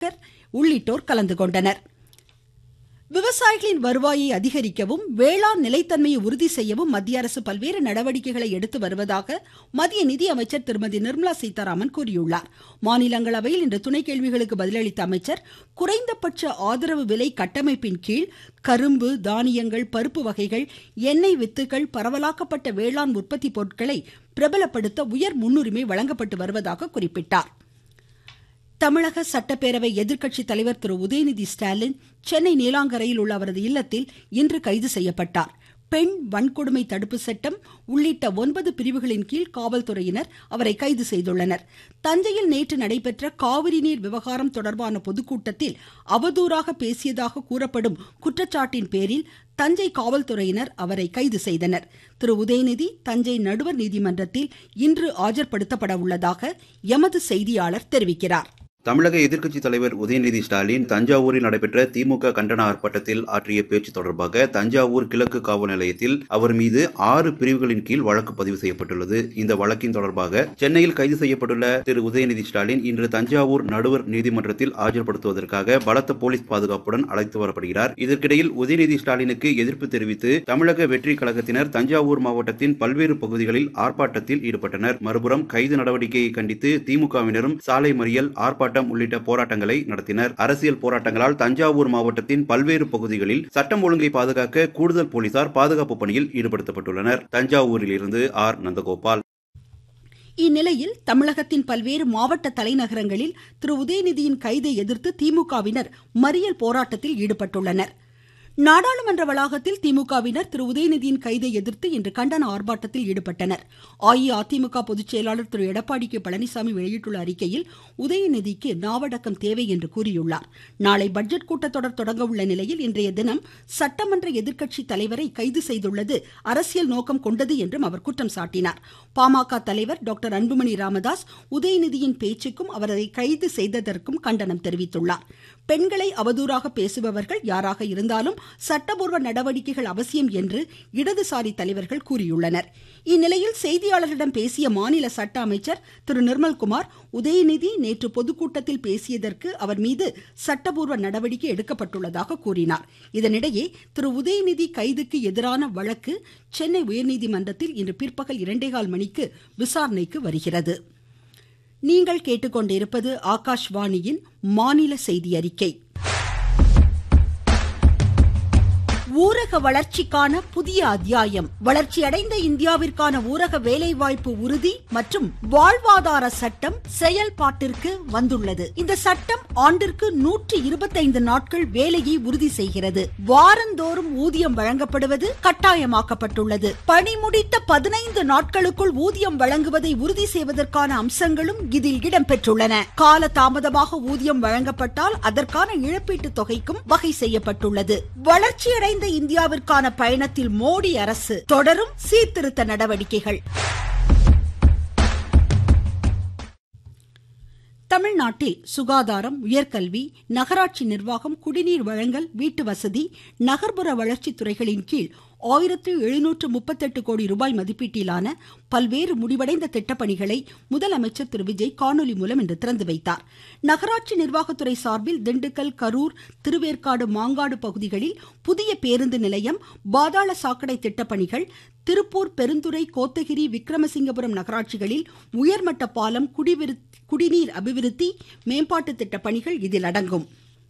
உள்ளிட்டோர் கலந்து கொண்டனர் விவசாயிகளின் வருவாயை அதிகரிக்கவும் வேளாண் நிலைத்தன்மையை உறுதி செய்யவும் மத்திய அரசு பல்வேறு நடவடிக்கைகளை எடுத்து வருவதாக மத்திய நிதியமைச்சர் திருமதி நிர்மலா சீதாராமன் கூறியுள்ளார் மாநிலங்களவையில் இன்று துணை கேள்விகளுக்கு பதிலளித்த அமைச்சர் குறைந்தபட்ச ஆதரவு விலை கட்டமைப்பின் கீழ் கரும்பு தானியங்கள் பருப்பு வகைகள் எண்ணெய் வித்துகள் பரவலாக்கப்பட்ட வேளாண் உற்பத்தி பொருட்களை பிரபலப்படுத்த உயர் முன்னுரிமை வழங்கப்பட்டு வருவதாக குறிப்பிட்டார் தமிழக சட்டப்பேரவை எதிர்க்கட்சி தலைவர் திரு உதயநிதி ஸ்டாலின் சென்னை நீலாங்கரையில் உள்ள அவரது இல்லத்தில் இன்று கைது செய்யப்பட்டார் பெண் வன்கொடுமை தடுப்பு சட்டம் உள்ளிட்ட ஒன்பது பிரிவுகளின் கீழ் காவல்துறையினர் அவரை கைது செய்துள்ளனர் தஞ்சையில் நேற்று நடைபெற்ற காவிரி நீர் விவகாரம் தொடர்பான பொதுக்கூட்டத்தில் அவதூறாக பேசியதாக கூறப்படும் குற்றச்சாட்டின் பேரில் தஞ்சை காவல்துறையினர் அவரை கைது செய்தனர் திரு உதயநிதி தஞ்சை நடுவர் நீதிமன்றத்தில் இன்று ஆஜர்படுத்தப்பட உள்ளதாக எமது செய்தியாளர் தெரிவிக்கிறார் தமிழக எதிர்க்கட்சி தலைவர் உதயநிதி ஸ்டாலின் தஞ்சாவூரில் நடைபெற்ற திமுக கண்டன ஆர்ப்பாட்டத்தில் ஆற்றிய பேச்சு தொடர்பாக தஞ்சாவூர் கிழக்கு காவல் நிலையத்தில் அவர் மீது ஆறு பிரிவுகளின் கீழ் வழக்கு பதிவு செய்யப்பட்டுள்ளது இந்த வழக்கின் தொடர்பாக சென்னையில் கைது செய்யப்பட்டுள்ள திரு உதயநிதி ஸ்டாலின் இன்று தஞ்சாவூர் நடுவர் நீதிமன்றத்தில் ஆஜர்படுத்துவதற்காக பலத்த போலீஸ் பாதுகாப்புடன் அழைத்து வரப்படுகிறார் இதற்கிடையில் உதயநிதி ஸ்டாலினுக்கு எதிர்ப்பு தெரிவித்து தமிழக வெற்றி கழகத்தினர் தஞ்சாவூர் மாவட்டத்தின் பல்வேறு பகுதிகளில் ஆர்ப்பாட்டத்தில் ஈடுபட்டனர் மறுபுறம் கைது நடவடிக்கையை கண்டித்து திமுகவினரும் சாலை மறியல் ஆர்ப்பாட்டம் போராட்டம் உள்ளிட்ட போராட்டங்களை நடத்தினர் அரசியல் போராட்டங்களால் தஞ்சாவூர் மாவட்டத்தின் பல்வேறு பகுதிகளில் சட்டம் ஒழுங்கை பாதுகாக்க கூடுதல் போலீசார் பாதுகாப்பு பணியில் ஈடுபடுத்தப்பட்டுள்ளனர் தஞ்சாவூரில் இருந்து ஆர் நந்தகோபால் இந்நிலையில் தமிழகத்தின் பல்வேறு மாவட்ட தலைநகரங்களில் திரு உதயநிதியின் கைதை எதிர்த்து திமுகவினர் மறியல் போராட்டத்தில் ஈடுபட்டுள்ளனர் நாடாளுமன்ற வளாகத்தில் திமுகவினர் திரு உதயநிதியின் கைதை எதிர்த்து இன்று கண்டன ஆர்ப்பாட்டத்தில் ஈடுபட்டனர் அஇஅதிமுக பொதுச் செயலாளர் திரு எடப்பாடி கே பழனிசாமி வெளியிட்டுள்ள அறிக்கையில் உதயநிதிக்கு நாவடக்கம் தேவை என்று கூறியுள்ளார் நாளை பட்ஜெட் கூட்டத்தொடர் தொடங்க உள்ள நிலையில் இன்றைய தினம் சட்டமன்ற எதிர்க்கட்சி தலைவரை கைது செய்துள்ளது அரசியல் நோக்கம் கொண்டது என்றும் அவர் குற்றம் சாட்டினார் பாமக தலைவர் டாக்டர் அன்புமணி ராமதாஸ் உதயநிதியின் பேச்சுக்கும் அவரை கைது செய்ததற்கும் கண்டனம் தெரிவித்துள்ளார் பெண்களை அவதூறாக பேசுபவர்கள் யாராக இருந்தாலும் சட்டபூர்வ நடவடிக்கைகள் அவசியம் என்று இடதுசாரி தலைவர்கள் கூறியுள்ளனர் இந்நிலையில் செய்தியாளர்களிடம் பேசிய மாநில சட்ட அமைச்சர் திரு நிர்மல்குமார் உதயநிதி நேற்று பொதுக்கூட்டத்தில் பேசியதற்கு அவர் மீது சட்டபூர்வ நடவடிக்கை எடுக்கப்பட்டுள்ளதாக கூறினார் இதனிடையே திரு உதயநிதி கைதுக்கு எதிரான வழக்கு சென்னை உயர்நீதிமன்றத்தில் இன்று பிற்பகல் இரண்டேகால் மணிக்கு விசாரணைக்கு வருகிறது நீங்கள் கேட்டுக்கொண்டிருப்பது ஆகாஷ்வாணியின் மாநில செய்தி அறிக்கை ஊரக வளர்ச்சிக்கான புதிய அத்தியாயம் வளர்ச்சியடைந்த இந்தியாவிற்கான ஊரக வேலைவாய்ப்பு உறுதி மற்றும் வாழ்வாதார சட்டம் செயல்பாட்டிற்கு வந்துள்ளது இந்த சட்டம் ஆண்டிற்கு நூற்றி இருபத்தைந்து நாட்கள் வேலையை உறுதி செய்கிறது வாரந்தோறும் ஊதியம் வழங்கப்படுவது கட்டாயமாக்கப்பட்டுள்ளது பணி முடித்த பதினைந்து நாட்களுக்குள் ஊதியம் வழங்குவதை உறுதி செய்வதற்கான அம்சங்களும் இதில் இடம்பெற்றுள்ளன கால தாமதமாக ஊதியம் வழங்கப்பட்டால் அதற்கான இழப்பீட்டு தொகைக்கும் வகை செய்யப்பட்டுள்ளது வளர்ச்சியடைந்த வளர்ந்த இந்தியாவிற்கான பயணத்தில் மோடி அரசு தொடரும் சீர்திருத்த நடவடிக்கைகள் தமிழ்நாட்டில் சுகாதாரம் உயர்கல்வி நகராட்சி நிர்வாகம் குடிநீர் வழங்கல் வீட்டு வசதி நகர்ப்புற வளர்ச்சி துறைகளின் கீழ் ஆயிரத்து எழுநூற்று முப்பத்தெட்டு கோடி ரூபாய் மதிப்பீட்டிலான பல்வேறு முடிவடைந்த திட்டப்பணிகளை முதலமைச்சர் திரு விஜய் காணொலி மூலம் இன்று திறந்து வைத்தார் நகராட்சி நிர்வாகத்துறை சார்பில் திண்டுக்கல் கரூர் திருவேற்காடு மாங்காடு பகுதிகளில் புதிய பேருந்து நிலையம் பாதாள சாக்கடை திட்டப்பணிகள் திருப்பூர் பெருந்துறை கோத்தகிரி விக்ரமசிங்கபுரம் நகராட்சிகளில் உயர்மட்ட பாலம் குடிநீர் அபிவிருத்தி மேம்பாட்டு திட்டப்பணிகள் இதில் அடங்கும்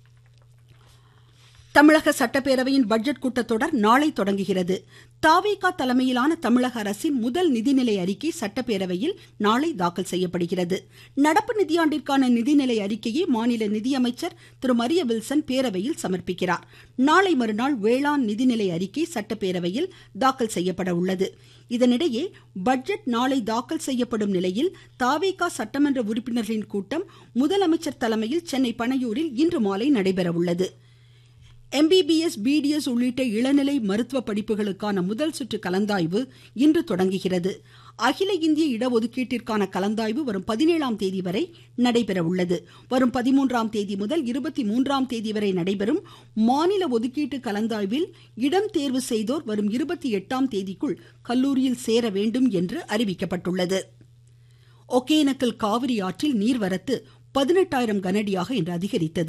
தமிழக சட்டப்பேரவையின் பட்ஜெட் கூட்டத்தொடர் நாளை தொடங்குகிறது தாவேகா தலைமையிலான தமிழக அரசின் முதல் நிதிநிலை அறிக்கை சட்டப்பேரவையில் நாளை தாக்கல் செய்யப்படுகிறது நடப்பு நிதியாண்டிற்கான நிதிநிலை அறிக்கையை மாநில நிதியமைச்சர் திரு மரிய வில்சன் பேரவையில் சமர்ப்பிக்கிறார் நாளை மறுநாள் வேளாண் நிதிநிலை அறிக்கை சட்டப்பேரவையில் தாக்கல் செய்யப்பட உள்ளது இதனிடையே பட்ஜெட் நாளை தாக்கல் செய்யப்படும் நிலையில் தாவேகா சட்டமன்ற உறுப்பினர்களின் கூட்டம் முதலமைச்சர் தலைமையில் சென்னை பனையூரில் இன்று மாலை நடைபெற உள்ளது எம்பிபிஎஸ் பிடிஎஸ் உள்ளிட்ட இளநிலை மருத்துவ படிப்புகளுக்கான முதல் சுற்று கலந்தாய்வு இன்று தொடங்குகிறது அகில இந்திய இடஒதுக்கீட்டிற்கான கலந்தாய்வு வரும் பதினேழாம் தேதி வரை நடைபெற உள்ளது வரும் பதிமூன்றாம் தேதி முதல் இருபத்தி மூன்றாம் தேதி வரை நடைபெறும் மாநில ஒதுக்கீட்டு கலந்தாய்வில் இடம் தேர்வு செய்தோர் வரும் இருபத்தி எட்டாம் தேதிக்குள் கல்லூரியில் சேர வேண்டும் என்று அறிவிக்கப்பட்டுள்ளது ஒகேனக்கல் காவிரி ஆற்றில் நீர்வரத்து பதினெட்டாயிரம் கனஅடியாக இன்று அதிகரித்தது